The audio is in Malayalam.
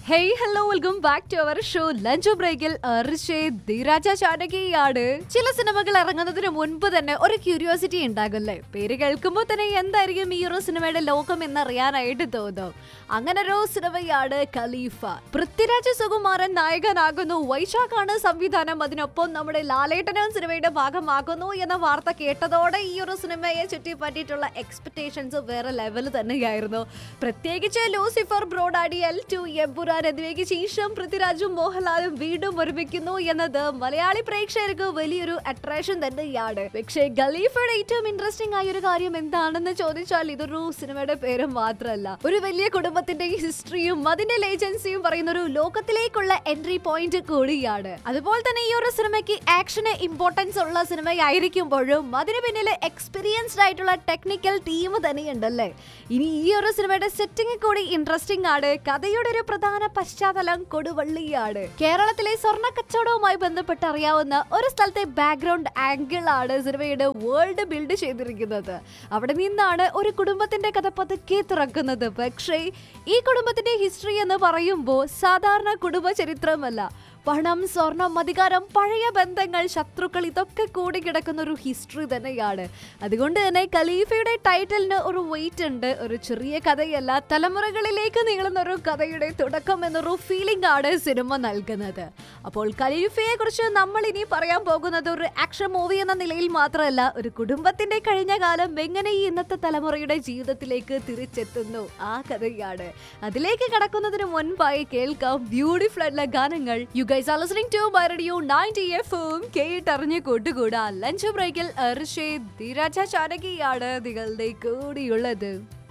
hey hello welcome back to our show lunch ബ്രേക്കിൽ ധീരാജ ചാനകിയാണ് ചില സിനിമകൾ ഇറങ്ങുന്നതിന് മുൻപ് തന്നെ ഒരു ക്യൂരിയോസിറ്റി ഉണ്ടാകുമല്ലേ പേര് കേൾക്കുമ്പോൾ തന്നെ എന്തായിരിക്കും ഈ ഒരു സിനിമയുടെ ലോകം എന്നറിയാനായിട്ട് തോന്നും അങ്ങനെ ഒരു സിനിമയാണ് ഖലീഫ പൃഥ്വിരാജ് സുകുമാരൻ നായകനാകുന്നു വൈശാഖാണ് സംവിധാനം അതിനൊപ്പം നമ്മുടെ ലാലേട്ടനും സിനിമയുടെ ഭാഗമാകുന്നു എന്ന വാർത്ത കേട്ടതോടെ ഈ ഒരു സിനിമയെ ചുറ്റിപ്പറ്റിയിട്ടുള്ള എക്സ്പെക്ടേഷൻസ് വേറെ ലെവൽ തന്നെയായിരുന്നു പ്രത്യേകിച്ച് Lucifer Bro Daddy L two Empuraan എന്നിവയ്ക്ക് ശേഷം പൃഥ്വിരാജും മോഹൻലാലും വീണ്ടും ഒരുമിക്കുന്നു എന്നത് മലയാളി പ്രേക്ഷകർക്ക് വലിയൊരു അട്രാക്ഷൻ തന്നെയാണ് പക്ഷേ ഖലീഫയുടെ ഏറ്റവും ഇൻട്രസ്റ്റിംഗ് ആയ ഒരു കാര്യം എന്താണെന്ന് ചോദിച്ചാൽ ഇതൊരു സിനിമയുടെ പേര് മാത്രമല്ല ഒരു വലിയ കുടുംബത്തിന്റെ ഹിസ്റ്ററിയും അതിന്റെ ലേജൻസിയും പറയുന്ന ഒരു ലോകത്തിലേക്കുള്ള എൻട്രി പോയിന്റ് കൂടിയാണ് അതുപോലെ തന്നെ ഈ ഒരു സിനിമയ്ക്ക് ആക്ഷന് ഇമ്പോർട്ടൻസ് ഉള്ള സിനിമയായിരിക്കുമ്പോഴും അതിന് പിന്നിൽ എക്സ്പീരിയൻസ്ഡ് ആയിട്ടുള്ള ടെക്നിക്കൽ ടീം തന്നെയുണ്ടല്ലേ ഇനി ഈ ഒരു സിനിമയുടെ സെറ്റിംഗ് കൂടി ഇൻട്രസ്റ്റിംഗ് ആണ് കഥയുടെ ഒരു പ്രധാന പശ്ചാത്തലം കൊടുവള്ളിയാണ് കേരളത്തിലെ സ്വർണ്ണ കച്ചവടവുമായി ബന്ധപ്പെട്ട് അറിയാവുന്ന ഒരു സ്ഥലത്തെ ബാക്ക്ഗ്രൗണ്ട് ആംഗിൾ ആണ് സിനിമയുടെ വേൾഡ് ബിൽഡ് ചെയ്തിരിക്കുന്നത് അവിടെ നിന്നാണ് ഒരു കുടുംബത്തിന്റെ കഥ പതുക്കെ തുറക്കുന്നത് പക്ഷേ ഈ കുടുംബത്തിന്റെ ഹിസ്റ്ററി എന്ന് പറയുമ്പോൾ സാധാരണ കുടുംബ ചരിത്രമല്ല പണം സ്വർണം അധികാരം പഴയ ബന്ധങ്ങൾ ശത്രുക്കൾ ഇതൊക്കെ കൂടി കിടക്കുന്ന ഒരു ഹിസ്റ്ററി തന്നെയാണ് അതുകൊണ്ട് തന്നെ ഖലീഫയുടെ ടൈറ്റിലിന് ഒരു വെയിറ്റ് ഉണ്ട് ഒരു ചെറിയ കഥയല്ല തലമുറകളിലേക്ക് നീളുന്ന ഒരു കഥയുടെ തുടക്കം എന്നൊരു ഫീലിംഗ് ആണ് സിനിമ നൽകുന്നത് അപ്പോൾ ഖലീഫയെ കുറിച്ച് നമ്മൾ ഇനി പറയാൻ പോകുന്നത് ഒരു ആക്ഷൻ മൂവി എന്ന നിലയിൽ മാത്രമല്ല ഒരു കുടുംബത്തിന്റെ കഴിഞ്ഞ കാലം എങ്ങനെ ഈ ഇന്നത്തെ തലമുറയുടെ ജീവിതത്തിലേക്ക് തിരിച്ചെത്തുന്നു ആ കഥയാണ് അതിലേക്ക് കടക്കുന്നതിന് മുൻപായി കേൾക്കാം ബ്യൂട്ടിഫുൾ ആയിട്ടുള്ള ഗാനങ്ങൾ you guys are listening to my radio 90 എഫും കേട്ടറിഞ്ഞ് കൂട്ടുകൂടാ ലഞ്ച് ബ്രേക്കിൽ അർഷേ ധീരാജ ചാനകിയാണ് നിങ്ങളുടെ കൂടിയുള്ളത്